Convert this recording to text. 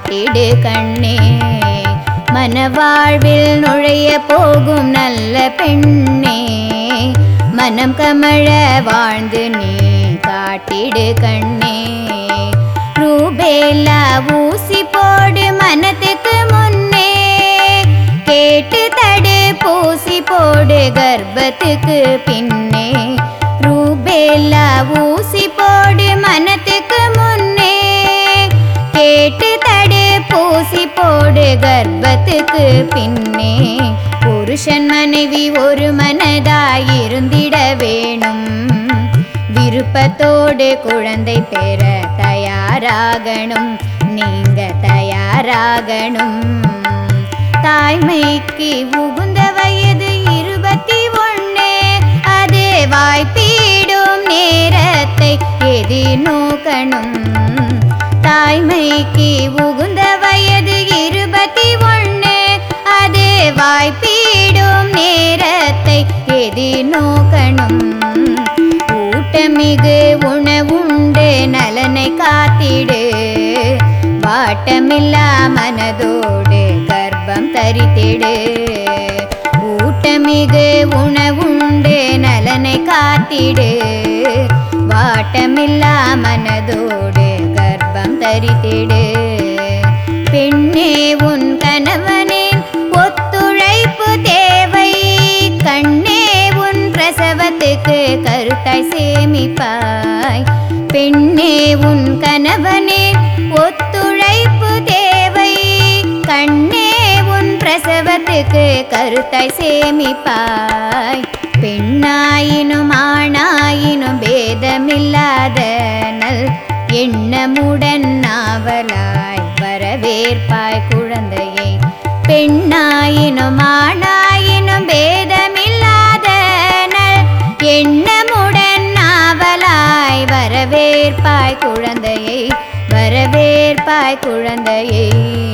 காட்டிடு கண்ணே மனவாழ்வில் நுழைய போகும் நல்ல பெண்ணே மனம் கமழ வாழ்ந்து நீ காட்டிடு கண்ணே ரூபேலா ஊசி போடு மனத்துக்கு முன்னே கேட்டு தடு பூசி போடு கர்ப்பத்துக்கு பின்னே ரூபேலா ஊசி போடு மனத்துக்கு முன்னே கேட்டு தடு பூசி போடு கர்ப்பத்துக்கு பின்னே புருஷன் மனைவி ஒரு மனதாயிருந்திட வேணும் விருப்பத்தோடு குழந்தை பெற தயாராகணும் நீங்க தயாராகணும் தாய்மைக்கு உகுந்த வயது இருபத்தி ஒண்ணு அது வாய்ப்பீடும் நேரத்தை எதிர்நோக்கணும் தாய்மைக்கு உகுந்த வயது இருபத்தி ஒண்ணு அது வாய்ப்பீடும் நேரத்தை எதிர்நோக்கணும் ஊட்டமிகு உணவுண்டு நலனை காத்திடு வாட்டமில்லா மனதோடு கர்ப்பம் தரித்திடு ஊட்டமிகு உணவுண்டு நலனை காத்திடு வாட்டமில்லா மனதோடு கர்ப்பம் தரித்திடு பெண்ணே உன் கணவனின் ஒத்துழைப்பு தேவை கண்ணே உன் பிரசவத்துக்கு கருத்தாய் சேமிப்பாய் பெண்ணே உன் கணவனின் ஒத்துழைப்பு தேவை கண்ணே உன் பிரசவத்துக்கு கருத்தாய் சேமிப்பாய் பெண்ணாயினும் ஆணாயினும் பேதமில்லாத நல் எண்ணமுடன் நாவலாய் வரவேற்பாய் குழந்தையை பெண்ணாயினும் ஆணாயினும் பேதமில்லாத நல் எண்ணமுடன் நாவலாய் வரவேற்பாய் குழந்தையை வரவேற்பாய் குழந்தையை